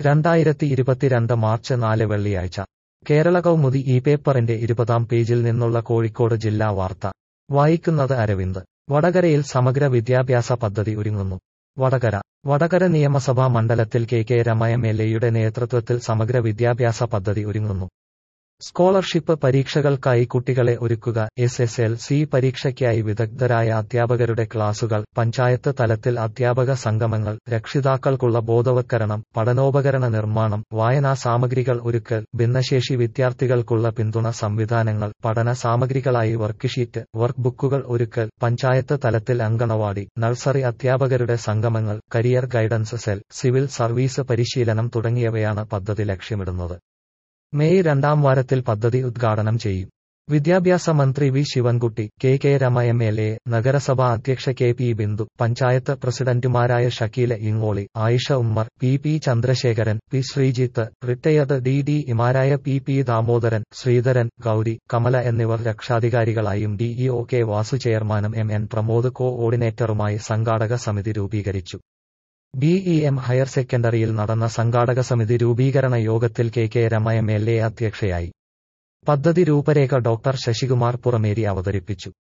രണ്ടായിരത്തി ഇരുപത്തിരണ്ട് മാർച്ച് നാല് വെള്ളിയാഴ്ച കേരള കൗമുദി ഈ പേപ്പറിന്റെ ഇരുപതാം പേജിൽ നിന്നുള്ള കോഴിക്കോട് ജില്ലാ വാർത്ത വായിക്കുന്നത് അരവിന്ദ് വടകരയിൽ സമഗ്ര വിദ്യാഭ്യാസ പദ്ധതി ഒരുങ്ങുന്നു വടകര വടകര നിയമസഭാ മണ്ഡലത്തിൽ K K Rama M L എയുടെ നേതൃത്വത്തിൽ സമഗ്ര വിദ്യാഭ്യാസ പദ്ധതി ഒരുങ്ങുന്നു സ്കോളർഷിപ്പ് പരീക്ഷകൾക്കായി കുട്ടികളെ ഒരുക്കുക എസ് എസ് എൽ സി പരീക്ഷയ്ക്കായി വിദഗ്ധരായ അധ്യാപകരുടെ ക്ലാസുകൾ പഞ്ചായത്ത് തലത്തിൽ അധ്യാപക സംഗമങ്ങൾ രക്ഷിതാക്കൾക്കുള്ള ബോധവത്കരണം പഠനോപകരണ നിർമ്മാണം വായനാ സാമഗ്രികൾ ഒരുക്കൽ ഭിന്നശേഷി വിദ്യാർത്ഥികൾക്കുള്ള പിന്തുണ സംവിധാനങ്ങൾ പഠന സാമഗ്രികളായി വർക്ക്ഷീറ്റ് വർക്ക് ബുക്കുകൾ ഒരുക്കൽ പഞ്ചായത്ത് തലത്തിൽ അങ്കണവാടി നഴ്സറി അധ്യാപകരുടെ സംഗമങ്ങൾ career guidance cell civil service പരിശീലനം തുടങ്ങിയവയാണ് പദ്ധതി ലക്ഷ്യമിടുന്നത് മെയ് രണ്ടാം വാരത്തിൽ പദ്ധതി ഉദ്ഘാടനം ചെയ്യും വിദ്യാഭ്യാസ മന്ത്രി V Sivankutty K K Rama M L A നഗരസഭാ അധ്യക്ഷ കെ പി ബിന്ദു പഞ്ചായത്ത് പ്രസിഡന്റുമാരായ Shakeela Ingoli Ayisha Ummer P P Chandrasekharan P Sreejith retired D D ഇമാരായ പി പി ദാമോദരൻ ശ്രീധരൻ ഗൌരി കമല എന്നിവർ രക്ഷാധികാരികളായും ഡിഇഒ കെ വാസു ചെയർമാനും എം എൻ പ്രമോദ് കോ ഓർഡിനേറ്ററുമായി സംഘാടക സമിതി രൂപീകരിച്ചു ബിഇ എം ഹയർ സെക്കൻഡറിയിൽ നടന്ന സംഘാടക സമിതി രൂപീകരണ യോഗത്തിൽ K K Rama M L A അധ്യക്ഷയായി പദ്ധതി രൂപരേഖ ഡോക്ടർ ശശികുമാർ പുറമേരി അവതരിപ്പിച്ചു